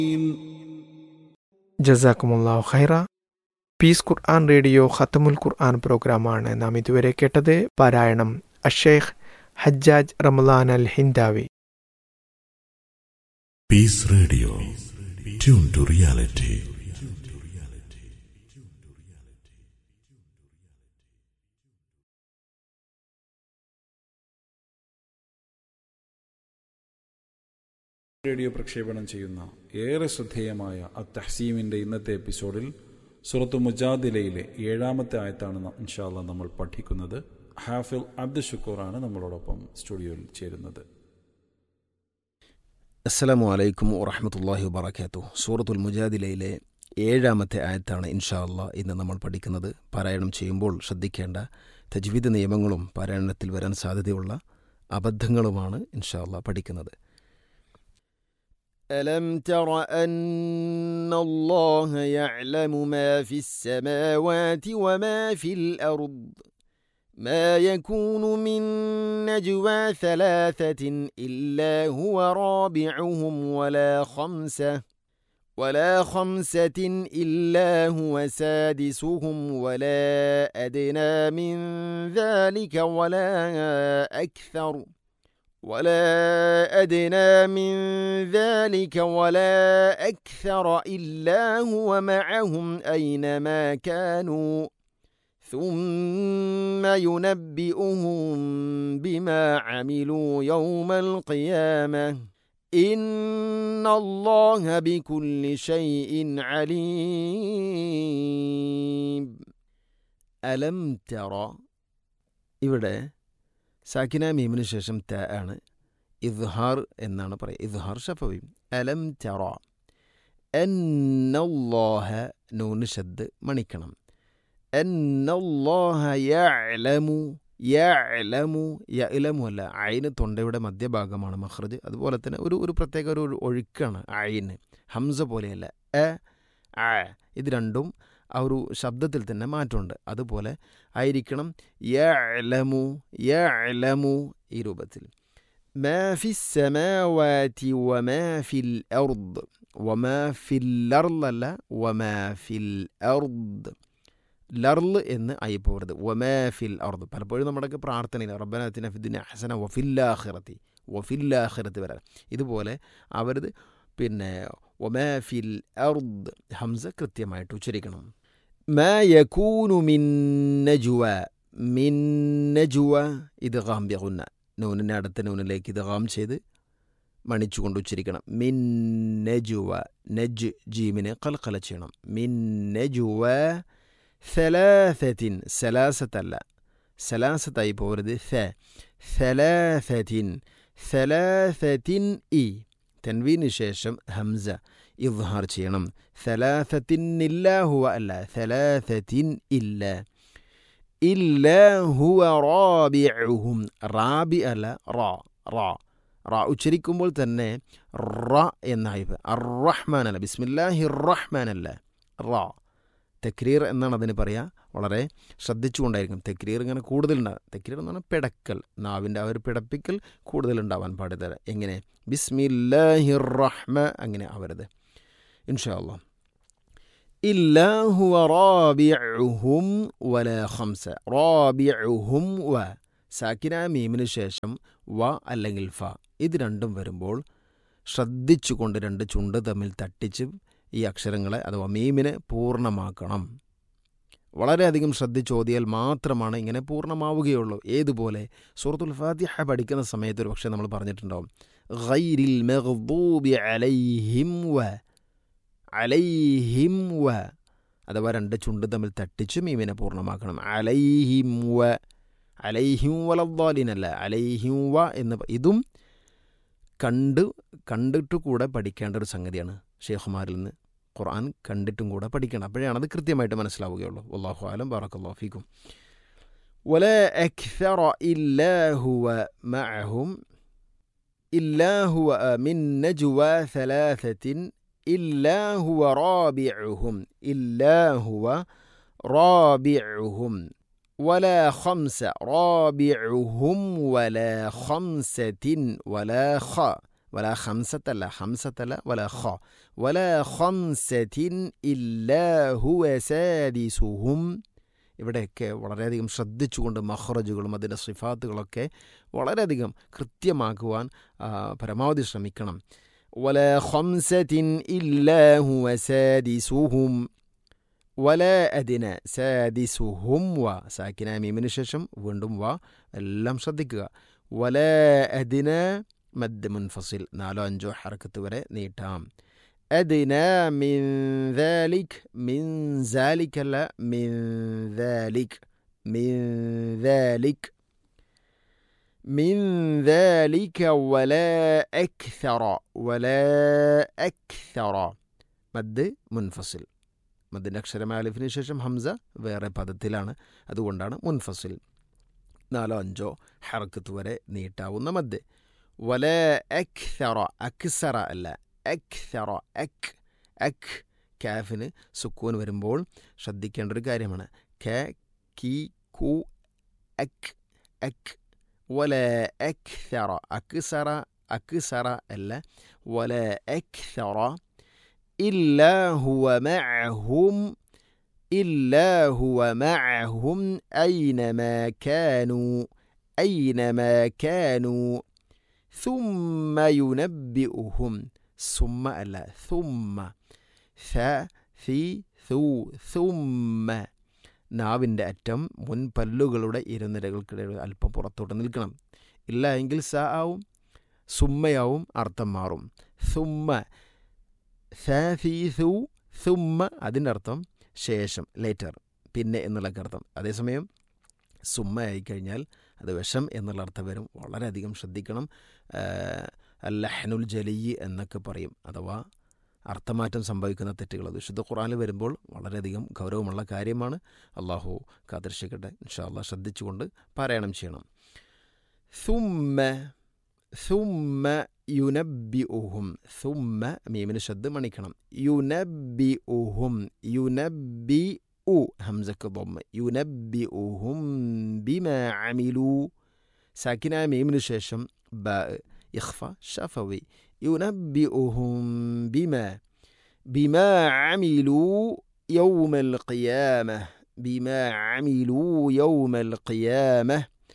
ജസാക്കുമുല്ലാഹു ഖൈറ പീസ് ഖുർആൻ റേഡിയോ ഖത്തമുൽ ഖുർആൻ പ്രോഗ്രാമാണ് നാം ഇതുവരെ കേട്ടത് പാരായണം Ashsheikh Hajjaj Ramadan Al Hindawi Peace Radio. Tune to reality. Radio പ്രക്ഷേപണം ചെയ്യുന്ന ഏറെ ശ്രദ്ധേയമായ അത്തഹസീമിൻ്റെ ഇന്നത്തെ എപ്പിസോഡിൽ സുറത്തു മുജാദിലയിലെ ഏഴാമത്തെ ആയത്താണ് ന- ഇൻഷാല്ല നമ്മൾ പഠിക്കുന്നത് ഹാഫിൽ അബ്ദു ഷുക്കൂറാണ് നമ്മളോടൊപ്പം സ്റ്റുഡിയോയിൽ ചേരുന്നത് അസ്സലാമു അലൈക്കും വറഹമത്തല്ലാഹി വബർക്കാത്തു സൂറത്തുൽ മുജാദിലയിലെ ഏഴാമത്തെ ആയത്താണ് ഇൻഷാ അള്ളാ ഇന്ന് നമ്മൾ പഠിക്കുന്നത് പാരായണം ചെയ്യുമ്പോൾ ശ്രദ്ധിക്കേണ്ട തജ്വീദ് നിയമങ്ങളും പാരായണത്തിൽ വരാൻ സാധ്യതയുള്ള അബദ്ധങ്ങളുമാണ് ഇൻഷാ അള്ളാ പഠിക്കുന്നത് ألم تر أن الله يعلم ما في السماوات وما في الأرض ما يكون من نجوى ثلاثة إلا هو رابعهم ولا خمسة ولا خمسة إلا هو سادسهم ولا أدنى من ذلك ولا أكثر ولا أدنى من ذلك ولا أكثر إلا هو معهم أينما كانوا ثم ينبئهم بما عملوا يوم القيامة إن الله بكل شيء عليم ألم ترى ഇവിടെ സാക്കിന മീമിന് ശേഷം ത ആണ് ഇദ്ഹാർ എന്നാണ് പറയുക ഇദ്ഹാർ ഷഫവി അലം തറ എന്നല്ലാഹ നൂന് ശബ്ദ് മണിക്കണം എന്നല്ലാഹ യഅലമു യഅലമു യഅലമു അല്ല ഐന് തൊണ്ടയുടെ മധ്യഭാഗമാണ് മഖ്റജ് അതുപോലെ തന്നെ ഒരു ഒരു പ്രത്യേക ഒരു ഒരു ഒഴുക്കാണ് ഐന് ഹംസ പോലെയല്ല എ ആ ഇത് രണ്ടും ആ ഒരു ശബ്ദത്തിൽ തന്നെ മാറ്റമുണ്ട് അതുപോലെ ആയിരിക്കണം യഅലമു യഅലമു ഈ രൂപത്തിൽ ما في السماوات وما في الأرض وما في الأرض അല്ല وما في الأرض ലർല് എന്ന് ആയി പോകരുത് വമാ ഫിൽ അർദ് പലപ്പോഴും നമ്മുടെയൊക്കെ പ്രാർത്ഥനയിൽ റബ്ബനാത്തിന ഫിദ്ദിന ഹസന വഫില്ലാഹിറത്തി വഫില്ലാഹിറത്തി വരാൻ ഇതുപോലെ അവരത് പിന്നെ വമാ ഫിൽ അർദ് ഹംസ കൃത്യമായിട്ട് ഉച്ചരിക്കണം ما يكون من نجوى من نجوى ഇത് ഗാം ബിഗുന്ന നൂനിനെ അടുത്ത നൂനിലേക്ക് ഇത് ഗാം ചെയ്ത് മണിച്ചുകൊണ്ട് ഉച്ചരിക്കണം മിൻ നജുവ നജ് ജീമിനെ കൽക്കല ചെയ്യണം മിൻ നജുവ സലാസത്തിൻ സലാസത്തല്ല സലാസത്തായി പോകരുത് സ സലാസത്തിൻ സലാസത്തിൻ ഇ തൻവീന് ശേഷം ഹംസ ഇദ്ഹാർ ചെയ്യണം സലാസത്തിൻ ഇല്ല ഹുവ അല്ല സലാസത്തിൻ ഇല്ല ഇല്ല ഹുവ റാബിഉഹും റാബി അല്ല റാ റാ റാ ഉച്ചരിക്കുമ്പോൾ തന്നെ റ എന്നായി അറഹ്മാൻ അല്ല ബിസ്മില്ലാഹി റഹ്മാൻ അല്ല റാ തെക്രീർ എന്നാണ് അതിന് പറയുക വളരെ ശ്രദ്ധിച്ചുകൊണ്ടായിരിക്കും തെക്രീർ ഇങ്ങനെ കൂടുതലുണ്ടാകും തെക്രീർ എന്ന് പറഞ്ഞാൽ പിടക്കൽ നാവിൻ്റെ ആ ഒരു പിടപ്പിക്കൽ കൂടുതലുണ്ടാവാൻ പാടില്ല എങ്ങനെ ബിസ്മില്ലാഹി റഹ്മ അങ്ങനെ ആവരുത് ഇൻഷാ അള്ളാ ഇല്ലാ ഹുവ റാബിഉഹും വല ഖംസ റാബിഉഹും വ സാക്കിന മീമിന് ശേഷം വ അല്ലെങ്കിൽ ഫ ഇത് രണ്ടും വരുമ്പോൾ ശ്രദ്ധിച്ചുകൊണ്ട് രണ്ട് ചുണ്ട് തമ്മിൽ തട്ടിച്ച് ഈ അക്ഷരങ്ങളെ അഥവാ മീമിനെ പൂർണ്ണമാക്കണം വളരെയധികം ശ്രദ്ധിച്ചോതിയാൽ മാത്രമാണ് ഇങ്ങനെ പൂർണ്ണമാവുകയുള്ളൂ ഏതുപോലെ സൂറത്തുൽ ഫാത്തിഹ പഠിക്കുന്ന സമയത്ത് ഒരു പക്ഷേ നമ്മൾ പറഞ്ഞിട്ടുണ്ടാവും ഗൈരിൽ മഗ്ദൂബി അലൈഹിം വ അലൈഹിം വ അഥവാ രണ്ട് ചുണ്ട് തമ്മിൽ തട്ടിച്ച് മീമിനെ പൂർണ്ണമാക്കണം അലൈഹിം വ അലൈഹിം വലദ്ദാലിനല്ല അലൈഹിം വ എന്ന് പ- ഇതും കണ്ട് കണ്ടിട്ട് കൂടെ പഠിക്കേണ്ട ഒരു സംഗതിയാണ് ഷേഖുമാരിൽ നിന്ന് ഖുർആൻ കണ്ടിട്ടും കൂടെ പഠിക്കണം അപ്പോഴാണ് അത് കൃത്യമായിട്ട് മനസ്സിലാവുകയുള്ളൂ അള്ളാഹു ആലം ബാറക്കല്ലാഹു ഫീക്കും ولا أكثر إلا هو معهم إلا هو من نجوى ثلاثة إلا هو رابعهم إلا هو رابعهم ولا خمسة رابعهم ولا خمسة ولا خ വല ഹംസത്തല്ല ഹംസത്തല്ല വല ഖ വല ഖംസത്തിൻ ഇല്ലാഹുവ സാദിസുഹും ഇവിടെയൊക്കെ വളരെയധികം ശ്രദ്ധിച്ചുകൊണ്ട് മഹ്റജുകളും അതിൻ്റെ സിഫാത്തുകളൊക്കെ വളരെയധികം കൃത്യമാക്കുവാൻ ആ, പരമാവധി ശ്രമിക്കണം വല ഖംസത്തിൻ ഇല്ലാഹുവ സാദിസുഹും വല അതിന സാദിസുഹും വ സാക്കിന മീമിന് ശേഷം വീണ്ടും വ എല്ലാം ശ്രദ്ധിക്കുക വല അതിന മദ് മുൻഫസിൽ നാലോ അഞ്ചോ ഹറക്കത്ത് വരെ നീട്ടാം അദിന മിൻ ذلك മിൻ ذلك അല്ല മിൻ ذلك മിൻ ذلك من ذلك ولا أكثر ولا أكثر മദ് മുൻഫസിൽ മദ്ദിൻ്റെ അക്ഷരമായ അലിഫിന് ശേഷം ഹംസ വേറെ പദത്തിലാണ് അതുകൊണ്ടാണ് മുൻഫസിൽ നാലോ അഞ്ചോ ഹറക്കത്ത് വരെ നീട്ടാവുന്ന മദ് വല അക്സറ അക്സറ അല്ല അക്സറ അക് അക് കാഫിന് സുക്കൂൻ വരുമ്പോൾ ശ്രദ്ധിക്കേണ്ട ഒരു കാര്യമാണ് ക കി കു അക് അക് വല അക്സറ അക്സറ അക്സറ അല്ല വല അക്സറ إلا هو معهم إلا هو معهم أينما كانوا أينما كانوا ثم ينبئهم ثم ألا ثم ث في ثو ثم നാവിൻ്റെ അറ്റം മുൻപല്ലുകളുടെ ഇരുനിരകൾക്കിടയിൽ അല്പം പുറത്തോട്ട് നിൽക്കണം ഇല്ല എങ്കിൽ സ ആവും സുമ്മയാവും അർത്ഥം മാറും സുമ്മ സാഫീസു സുമ്മ അതിൻ്റെ അർത്ഥം ശേഷം ലേറ്റർ പിന്നെ എന്നുള്ള അർത്ഥം അതേസമയം സുമ്മ ആയിക്കഴിഞ്ഞാൽ അത് വിഷം എന്നുള്ള അർത്ഥം വരും വളരെയധികം ശ്രദ്ധിക്കണം അല്ലഹനുൽ ജലി എന്നൊക്കെ പറയും അഥവാ അർത്ഥമാറ്റം സംഭവിക്കുന്ന തെറ്റുകൾ അത് വിശുദ്ധ ഖുറാനിൽ വരുമ്പോൾ വളരെയധികം ഗൗരവമുള്ള കാര്യമാണ് അള്ളാഹു കാത്തിരക്ഷിക്കട്ടെ ഇൻഷാല്ല ശ്രദ്ധിച്ചുകൊണ്ട് പാരായണം ചെയ്യണം സുമ്മ സുമ്മ യുനബിഉഹും സുമ്മ മീമിന് ശബ്ദ മണിക്കണം യുനബിഉഹും യുനബി ഉ ഹംസക്ക് ബൊമ്മ യുനബിഉഹും ബിമ അമിലു സാക്കിന മീമിന് ശേഷം ബ ഇഖ്ഫ ഷഫവി യുനബിഉഹും ബിമ ബിമ അമിലു يوم القيامة بما عملوا يوم القيامة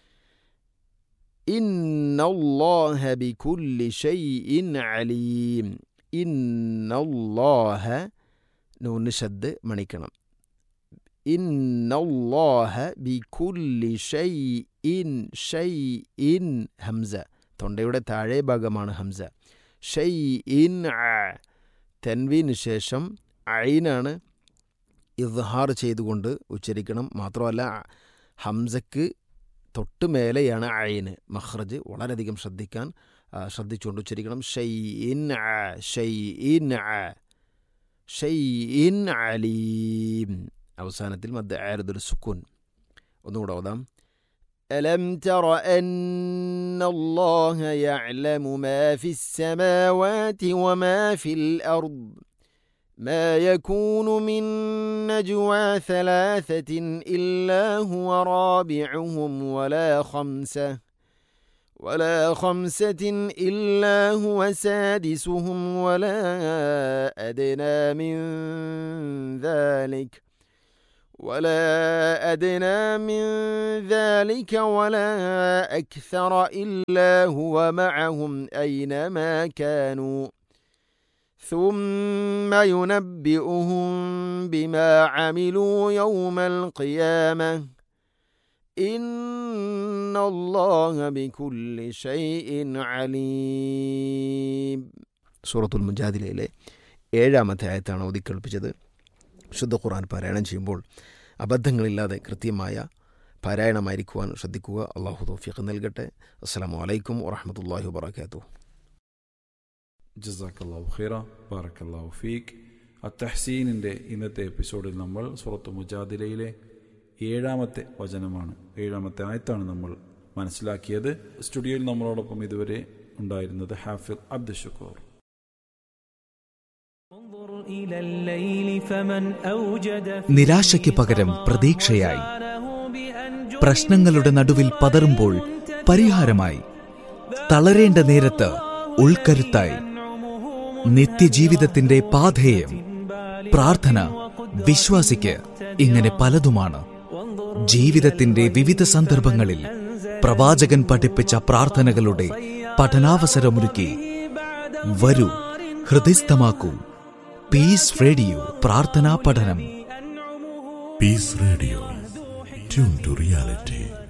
إن الله بكل شيء عليم إن الله نون شد മണിക്കണം إن الله بكل شيء شيء ഹംസ തൊണ്ടയുടെ താഴെ ഭാഗമാണ് ഹംസ ഷൈഇൻ തെൻവീന് ശേഷം ഐനാണ് ഇദ്ഹാർ ചെയ്തുകൊണ്ട് ഉച്ചരിക്കണം മാത്രമല്ല ഹംസക്ക് തൊട്ട് മേലെയാണ് അയിന് മഹ്റജ് വളരെയധികം ശ്രദ്ധിക്കാൻ ശ്രദ്ധിച്ചുകൊണ്ട് ഉച്ചരിക്കണം ഷൈഇൻ ഷൈഇൻ ഷൈഇൻ അലീം അവസാനത്തിൽ മദ് ആരുദുൽ സുക്കൂൻ ഒന്നുകൂടെ ഓതാം ألم تر أن الله يعلم ما في السماوات وما في الأرض ما يكون من نجوى ثلاثة إلا هو رابعهم ولا خمسة ولا خمسة إلا هو سادسهم ولا أدنى من ذلك ولا أدنى من ذلك ولا أكثر إلا هو معهم أينما كانوا ثم ينبئهم بما عملوا يوم القيامة إن الله بكل شيء عليم സൂറത്തുൽ മുജാദിലയിലെ ഏഴാമത്തെ ആയത്താണ് ഒതുക്കേൽപ്പിച്ചത് ശുദ്ധ ഖുർആൻ പാരായണം ചെയ്യുമ്പോൾ അബദ്ധങ്ങളില്ലാതെ കൃത്യമായ പാരായണമായിരിക്കുവാൻ ശ്രദ്ധിക്കുക അള്ളാഹു തൗഫീഖ് നൽകട്ടെ അസ്സാം വലൈക്കും വറഹമത്തല്ലാഹി വാബർക്കാത്തു ജസാക്കല്ലാഹു ഖൈറ ബാറക്കല്ലാഹു ഫീഖ് അത്തഹ്സീനിൻ്റെ ഇന്നത്തെ എപ്പിസോഡിൽ നമ്മൾ സുറത്ത് മുജാദിലയിലെ ഏഴാമത്തെ വചനമാണ് ഏഴാമത്തെ ആയത്താണ് നമ്മൾ മനസ്സിലാക്കിയത് സ്റ്റുഡിയോയിൽ നമ്മളോടൊപ്പം ഇതുവരെ ഉണ്ടായിരുന്നത് ഹാഫിൽ അബ്ദുൽ ഷുക്കൂർ നിരാശയ്ക്ക് പകരം പ്രതീക്ഷയായി പ്രശ്നങ്ങളുടെ നടുവിൽ പതറുമ്പോൾ പരിഹാരമായി തളരേണ്ട നേരത്ത് ഉൾക്കരുത്തായി നിത്യജീവിതത്തിന്റെ പാധേയം പ്രാർത്ഥന വിശ്വാസിക്ക് ഇങ്ങനെ പലതുമാണ് ജീവിതത്തിന്റെ വിവിധ സന്ദർഭങ്ങളിൽ പ്രവാചകൻ പഠിപ്പിച്ച പ്രാർത്ഥനകളുടെ പഠനാവസരമൊരുക്കി വരൂ ഹൃദയസ്ഥമാക്കൂ പീസ് റേഡിയോ പ്രാർത്ഥനാ പഠനം Peace Radio. Tune to reality.